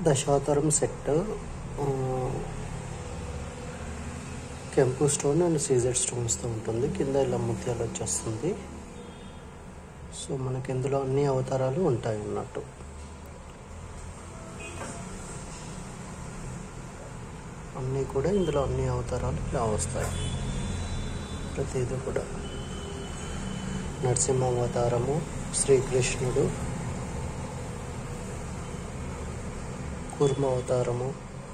దశావతారం set ఆ, కెంపు stone and CZ స్టోన్స్తో ఉంటుంది కింద ఇలా ముత్యాలు వచ్చేస్తుంది సో మనకి ఇందులో అన్ని అవతారాలు ఉంటాయి అన్నట్టు అన్నీ కూడా ఇందులో అన్ని అవతారాలు ఇలా వస్తాయి ప్రతిదీ కూడా నరసింహ అవతారము శ్రీకృష్ణుడు కూర్మ అవతారము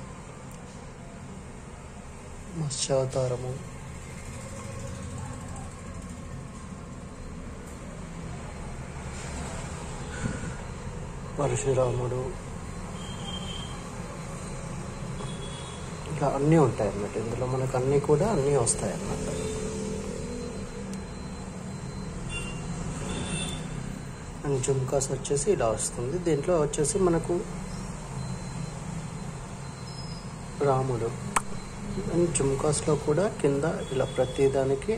మత్స్యావతారము పరశురాముడు ఇలా అన్నీ ఉంటాయి అన్నమాట ఇందులో మనకు అన్నీ కూడా అన్నీ వస్తాయి అన్నమాట అండ్ జుమ్కాస్ వచ్చేసి ఇలా వస్తుంది దీంట్లో వచ్చేసి మనకు రాముడు అండ్ జుమ్కాస్లో కూడా కింద ఇలా ప్రతిదానికి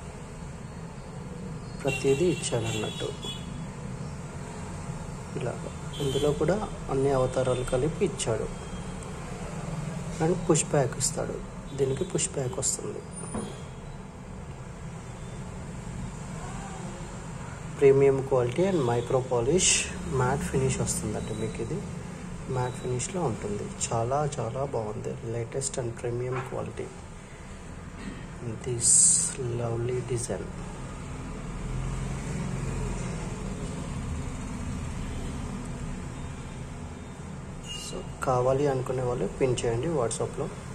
ప్రతిదీ ఇచ్చాడు అన్నట్టు ఇలా ఇందులో కూడా అన్ని అవతారాలు కలిపి ఇచ్చాడు అండ్ పుష్ బ్యాక్ ఇస్తాడు దీనికి పుష్ బ్యాక్ వస్తుంది premium quality and micro polish matte finish వస్తుందండి మీకు ఇది మ్యాట్ ఫినిష్లో ఉంటుంది చాలా చాలా బాగుంది latest and premium quality this lovely design so కావాలి అనుకునే వాళ్ళు పిన్ చేయండి వాట్సాప్లో